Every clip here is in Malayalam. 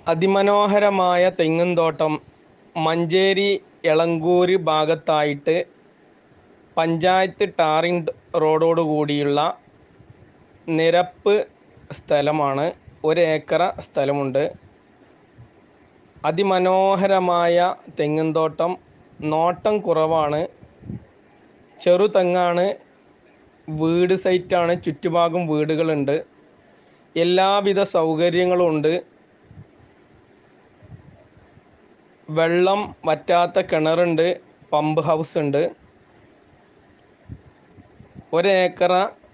അതിമനോഹരമായ തെങ്ങിൻതോട്ടം മഞ്ചേരി എളങ്കൂര് ഭാഗത്തായിട്ട് പഞ്ചായത്ത് ടാറിങ് റോഡോട് കൂടിയുള്ള നിരപ്പ് സ്ഥലമാണ് ഒരു ഏക്കറ സ്ഥലമുണ്ട് അതിമനോഹരമായ തെങ്ങിൻതോട്ടം നോട്ടം കുറവാണ് ചെറുതെങ്ങാണ് വീട് സൈറ്റാണ് ചുറ്റുഭാഗം വീടുകളുണ്ട് എല്ലാവിധ സൗകര്യങ്ങളും ഉണ്ട് വെള്ളം വറ്റാത്ത കിണറുണ്ട് പമ്പ് ഹൗസ് ഉണ്ട് ഒരേക്കറ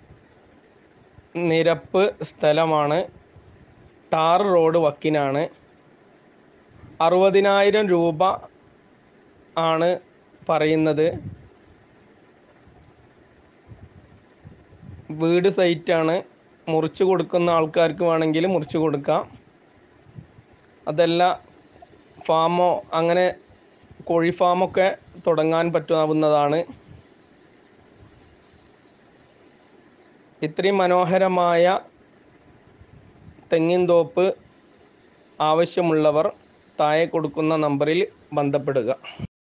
നിരപ്പ് സ്ഥലമാണ് ടാർ റോഡ് വക്കിനാണ് അറുപതിനായിരം രൂപ ആണ് പറയുന്നത് വീട് സൈറ്റാണ് മുറിച്ച് കൊടുക്കുന്ന ആൾക്കാർക്ക് വേണമെങ്കിൽ മുറിച്ച് കൊടുക്കാം അതല്ല ഫാമോ അങ്ങനെ കോഴി ഫാമൊക്കെ തുടങ്ങാൻ പറ്റാവുന്നതാണ് ഇത്രയും മനോഹരമായ തെങ്ങിൻ തോപ്പ് ആവശ്യമുള്ളവർ താഴെ കൊടുക്കുന്ന നമ്പറിൽ ബന്ധപ്പെടുക